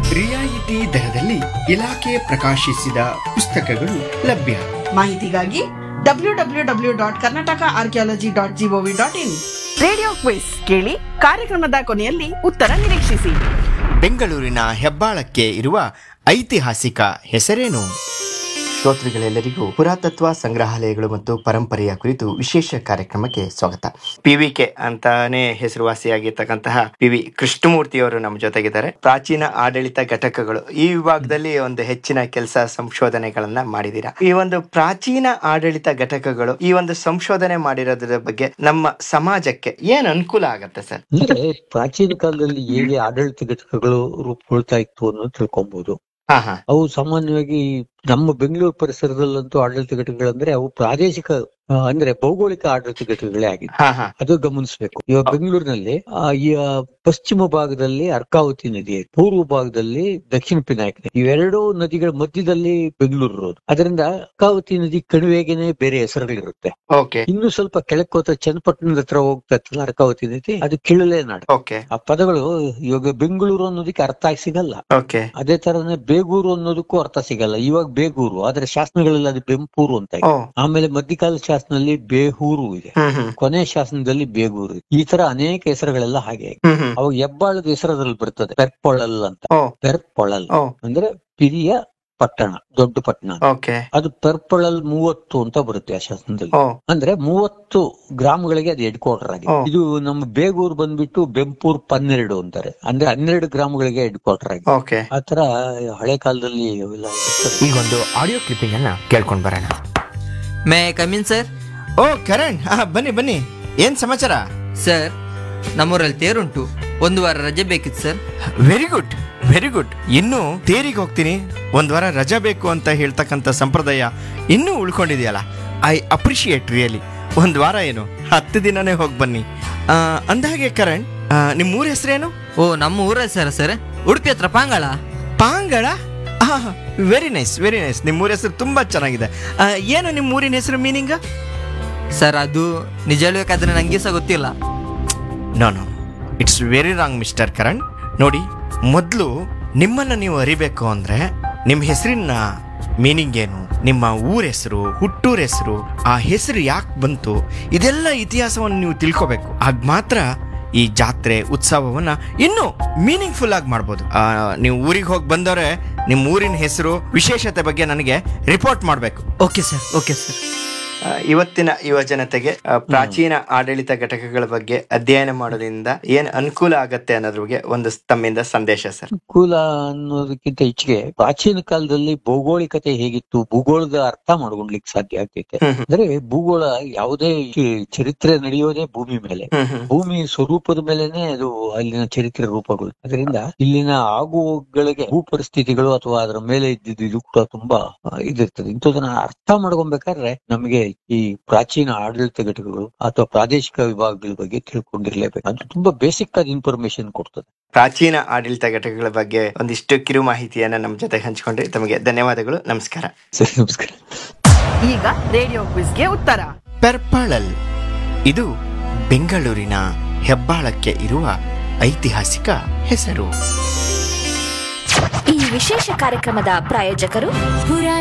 ರಿಯಾಯಿತಿ ದರದಲ್ಲಿ ಇಲಾಖೆ ಪ್ರಕಾಶಿಸಿದ ಪುಸ್ತಕಗಳು ಲಭ್ಯ ಮಾಹಿತಿಗಾಗಿ W W W dot Karnataka archaeology dot gov dot in radio quiz ಕೇಳಿ ಕಾರ್ಯಕ್ರಮದ ಕೊನೆಯಲ್ಲಿ ಉತ್ತರ ನಿರೀಕ್ಷಿಸಿ ಬೆಂಗಳೂರಿನ ಹೆಬ್ಬಾಳಕ್ಕೆ ಇರುವ ಐತಿಹಾಸಿಕ ಹೆಸರೇನು ಶ್ರೋತೃಗಳೆಲ್ಲರಿಗೂ ಪುರಾತತ್ವ ಸಂಗ್ರಹಾಲಯಗಳು ಮತ್ತು ಪರಂಪರೆಯ ಕುರಿತು ವಿಶೇಷ ಕಾರ್ಯಕ್ರಮಕ್ಕೆ ಸ್ವಾಗತ ಪಿವಿಕೆ ಅಂತಾನೆ ಹೆಸರುವಾಸಿಯಾಗಿರ್ತಕ್ಕಂತಹ ಪಿ ವಿ ಕೃಷ್ಣಮೂರ್ತಿ ಅವರು ನಮ್ಮ ಜೊತೆಗಿದ್ದಾರೆ ಪ್ರಾಚೀನ ಆಡಳಿತ ಘಟಕಗಳು ಈ ವಿಭಾಗದಲ್ಲಿ ಒಂದು ಹೆಚ್ಚಿನ ಕೆಲಸ ಸಂಶೋಧನೆಗಳನ್ನ ಮಾಡಿದೀರಾ ಈ ಒಂದು ಪ್ರಾಚೀನ ಆಡಳಿತ ಘಟಕಗಳು ಈ ಒಂದು ಸಂಶೋಧನೆ ಮಾಡಿರೋದ್ರ ಬಗ್ಗೆ ನಮ್ಮ ಸಮಾಜಕ್ಕೆ ಏನ್ ಅನುಕೂಲ ಆಗತ್ತೆ ಸರ್ ಅಂದ್ರೆ ಪ್ರಾಚೀನ ಕಾಲದಲ್ಲಿ ಹೇಗೆ ಆಡಳಿತ ಘಟಕಗಳು ರೂಪುಗೊಳ್ತಾ ಇತ್ತು ಅನ್ನೋದು ತಿಳ್ಕೊಬಹುದು ಹಾ ಹಾ ಅವು ಸಾಮಾನ್ಯವಾಗಿ ನಮ್ಮ ಬೆಂಗಳೂರು ಪರಿಸರದಲ್ಲಂತೂ ಆಡಳಿತ ಘಟಕಗಳಂದ್ರೆ ಅವು ಪ್ರಾದೇಶಿಕ ಆ, ಅಂದ್ರೆ ಭೌಗೋಳಿಕ ಆಡಳಿತ ಘಟಕಗಳೇ ಆಗಿದೆ ಹಾ ಹಾ ಅದು ಗಮನಿಸಬೇಕು ಇವಾಗ ಬೆಂಗಳೂರಿನಲ್ಲಿ ಆ, ಈ ಆ, ಪಶ್ಚಿಮ ಭಾಗದಲ್ಲಿ ಅರ್ಕಾವತಿ ನದಿ ಇದೆ ಪೂರ್ವ ಭಾಗದಲ್ಲಿ ದಕ್ಷಿಣ ಪಿನಾಯಕ ನದಿ ಇವೆರಡೂ ನದಿಗಳ ಮಧ್ಯದಲ್ಲಿ ಬೆಂಗಳೂರು ಇರೋದು ಅದರಿಂದ ಅರ್ಕಾವತಿ ನದಿ ಕಣಿವೆಗೆನೆ ಬೇರೆ ಹೆಸರುಗಳಿರುತ್ತೆ ಓಕೆ ಇನ್ನು ಸ್ವಲ್ಪ ಕೆಳಕ್ಕೆ ಹೋದ ಚನ್ನಪಟ್ಟಣದ ಹತ್ರ ಹೋಗ್ತಾ ಇತ್ತಲ್ಲ ಅರ್ಕಾವತಿ ನದಿ ಅದು ಕಿಳಲೆ ನಾಡು ಓಕೆ ಆ ಪದಗಳು ಇವಾಗ ಬೆಂಗಳೂರು ಅನ್ನೋದಕ್ಕೆ ಅರ್ಥ ಸಿಗಲ್ಲ ಓಕೆ ಅದೇ ತರನೇ ಬೇಗೂರು ಅನ್ನೋದಕ್ಕೂ ಅರ್ಥ ಸಿಗಲ್ಲ ಇವಾಗ ಬೇಗೂರು ಆದ್ರೆ ಶಾಸನಗಳಲ್ಲಿ ಅದು ಬೆಂಪೂರು ಅಂತ ಇದೆ. ಓ ಆಮೇಲೆ ಮಧ್ಯಕಾಲ ಶಾಸನದಲ್ಲಿ ಬೇಹೂರು ಇದೆ ಹ್ಮ್ ಹ್ಮ್ ಕೊನೆ ಶಾಸನದಲ್ಲಿ ಬೇಗೂರು ಇದೆ. ಈ ತರ ಅನೇಕ ಹೆಸರುಗಳೆಲ್ಲ ಹಾಗೆ ಆಗಿದೆ. ಹ್ಮ್ ಹ್ಮ್ ಅವಾಗ ಹೆಬ್ಬಾಳದ ಹೆಸರದ್ರಲ್ಲಿ ಬರ್ತದೆ ಪೆರ್ಪೊಳಲ್ ಅಂತ ಓ ಪೆರ್ಪೊಳಲ್ ಓ ಅಂದ್ರೆ ಪಿರಿಯ ಪಟ್ಟಣ ದೊಡ್ಡ ಪಟ್ಟಣ ಓಕೆ ಅದು ಪೆರ್ಪೊಳಲ್ ಮೂವತ್ತು ಅಂತ ಬರುತ್ತೆ ಆ ಶಾಸನದಲ್ಲಿ ಓ ಅಂದ್ರೆ ಮೂವತ್ತು ಗ್ರಾಮಗಳಿಗೆ ಅದು ಹೆಡ್ ಕ್ವಾರ್ಟರ್ ಆಗಿದೆ ಓ. ಇದು ನಮ್ಮ ಬೇಗೂರು ಬಂದ್ಬಿಟ್ಟು ಬೆಂಪೂರ್ ಪನ್ನೆರಡು ಅಂತಾರೆ ಅಂದ್ರೆ ಹನ್ನೆರಡು ಗ್ರಾಮಗಳಿಗೆ ಹೆಡ್ ಕ್ವಾರ್ಟರ್ ಆಗಿದೆ ಓಕೆ ಆತರ ಹಳೆ ಕಾಲದಲ್ಲಿ ಅವೆಲ್ಲ ಇರ್ತದೆ. ಈಗೊಂದು ಆಡಿಯೋ ಕ್ಲಿಪ್ಪಿಂಗ್ ಅನ್ನ ಕೇಳ್ಕೊಂಡ್ ಬರೋಣ ಮೇ ಕಮಿನ್ ಸರ್ ಓ ಕರಣ್ ಹಾ ಬನ್ನಿ ಬನ್ನಿ ಏನ್ ಸಮಾಚಾರ ಸರ್ ನಮ್ಮೂರಲ್ಲಿ ತೇರುಂಟು ಒಂದು ವಾರ ರಜೆ ಬೇಕಿತ್ತು sir very good very good ಇನ್ನು ತೇರಿಗೆ ಹೋಗ್ತೀನಿ ಒಂದ್ ವಾರ ರಜಾ ಬೇಕು ಅಂತ ಹೇಳ್ತಕ್ಕಂಥ ಸಂಪ್ರದಾಯ ಇನ್ನೂ ಉಳ್ಕೊಂಡಿದೆಯಲ್ಲ ಐ ಅಪ್ರಿಶಿಯೇಟ್ ರಿಯಲಿ ಒಂದ್ ವಾರ ಏನು ಹತ್ತು ದಿನನೇ ಹೋಗಿ ಬನ್ನಿ ಆ, ಅಂದಹಾಗೆ ಕರಣ್ ಆ, ನಿಮ್ ಊರ ಹೆಸರೇನು ಓ ನಮ್ಮ ಊರ ಸರ್ ಸರ್ ಉಡುಪಿ ಹತ್ರ Pangala Pangala very nice very nice ನಿಮ್ಮ ಊರ ಹೆಸರು ತುಂಬಾ ಚೆನ್ನಾಗಿದೆ ಆ, ಏನು ನಿಮ್ಮ ಊರಿನ ಹೆಸರು ಮೀನಿಂಗ್ ಸರ್ ಅದು ನಿಜ ಹೇಳ್ಬೇಕಾದ್ರೆ ನಂಗೆ ಸಹ ಗೊತ್ತಿಲ್ಲ no no it's very wrong mister Karan ನೋಡಿ ಮೊದಲು ನಿಮ್ಮನ್ನು ನೀವು ಅರಿಬೇಕು ಅಂದರೆ ನಿಮ್ಮ ಹೆಸರಿನ ಮೀನಿಂಗ್ ಏನು ನಿಮ್ಮ ಊರ ಹೆಸರು ಹುಟ್ಟೂರ ಹೆಸರು ಆ ಹೆಸರು ಯಾಕೆ ಬಂತು ಇದೆಲ್ಲ ಇತಿಹಾಸವನ್ನು ನೀವು ತಿಳ್ಕೊಬೇಕು ಆಗ ಮಾತ್ರ ಈ ಜಾತ್ರೆ ಉತ್ಸವವನ್ನ ಇನ್ನೂ ಮೀನಿಂಗ್ಫುಲ್ ಆಗಿ ಮಾಡ್ಬೋದು ಆ, ನೀವು ಊರಿಗೆ ಹೋಗಿ ಬಂದವರೆ ನಿಮ್ಮ ಊರಿನ ಹೆಸರು ವಿಶೇಷತೆ ಬಗ್ಗೆ ನನಗೆ ರಿಪೋರ್ಟ್ ಮಾಡಬೇಕು ಓಕೆ ಸರ್ ಓಕೆ ಸರ್ ಇವತ್ತಿನ ಯುವ ಜನತೆಗೆ ಆ, ಪ್ರಾಚೀನ ಆಡಳಿತ ಘಟಕಗಳ ಬಗ್ಗೆ ಅಧ್ಯಯನ ಮಾಡೋದ್ರಿಂದ ಏನ್ ಅನುಕೂಲ ಆಗತ್ತೆ ಅನ್ನೋದ್ರ ಬಗ್ಗೆ ಒಂದು ತಮ್ಮಿಂದ ಸಂದೇಶ ಸರ್ ಅನುಕೂಲ ಅನ್ನೋದಕ್ಕಿಂತ ಹೆಚ್ಚಿಗೆ ಪ್ರಾಚೀನ ಕಾಲದಲ್ಲಿ ಭೌಗೋಳಿಕತೆ ಹೇಗಿತ್ತು ಭೂಗೋಳದ ಅರ್ಥ ಮಾಡ್ಕೊಂಡ್ಲಿಕ್ಕೆ ಸಾಧ್ಯ ಆಗ್ತೈತೆ ಅಂದ್ರೆ ಭೂಗೋಳ ಯಾವುದೇ ಚಿ- ಚರಿತ್ರೆ ನಡೆಯೋದೇ ಭೂಮಿ ಮೇಲೆ ಭೂಮಿ ಸ್ವರೂಪದ ಮೇಲೆನೆ ಅದು ಅಲ್ಲಿನ ಚರಿತ್ರೆ ರೂಪಗಳು ಅದರಿಂದ ಇಲ್ಲಿನ ಆಗುಗಳಿಗೆ ಭೂ ಪರಿಸ್ಥಿತಿಗಳು ಅಥವಾ ಅದರ ಮೇಲೆ ಇದ್ದಿದ್ದು ಇದು ಕೂಡ ತುಂಬಾ ಆ, ಇದಿರ್ತದೆ ಇಂಥದನ್ನ ಅರ್ಥ ಮಾಡ್ಕೊಬೇಕಾದ್ರೆ ನಮಗೆ ಈ ಪ್ರಾಚೀನ ಆಡಳಿತ ಘಟಕಗಳು ಅಥವಾ ಪ್ರಾದೇಶಿಕ ವಿಭಾಗಗಳ ಬಗ್ಗೆ ತಿಳ್ಕೊಂಡಿರ್ಲೇಬೇಕು ಅದು ತುಂಬಾ ಬೇಸಿಕ್ ಆದ ಇನ್ಫಾರ್ಮೇಶನ್ ಕೊಡ್ತದೆ ಪ್ರಾಚೀನ ಆಡಳಿತ ಘಟಕಗಳ ಬಗ್ಗೆ ಒಂದಿಷ್ಟು ಕಿರು ಮಾಹಿತಿಯನ್ನ ನಮ್ಮ ಜೊತೆ ಹಂಚಿಕೊಂಡ್ರಿ ತಮಗೆ ಧನ್ಯವಾದಗಳು ನಮಸ್ಕಾರ ಸರಿ ನಮಸ್ಕಾರ ಈಗ ರೇಡಿಯೋ ಕ್ವಿಸ್ಗೆ ಉತ್ತರ ಪೆರ್ಪಾಳಲ್ ಇದು ಬೆಂಗಳೂರಿನ ಹೆಬ್ಬಾಳಕ್ಕೆ ಇರುವ ಐತಿಹಾಸಿಕ ಹೆಸರು ಈ ವಿಶೇಷ ಕಾರ್ಯಕ್ರಮದ ಪ್ರಾಯೋಜಕರು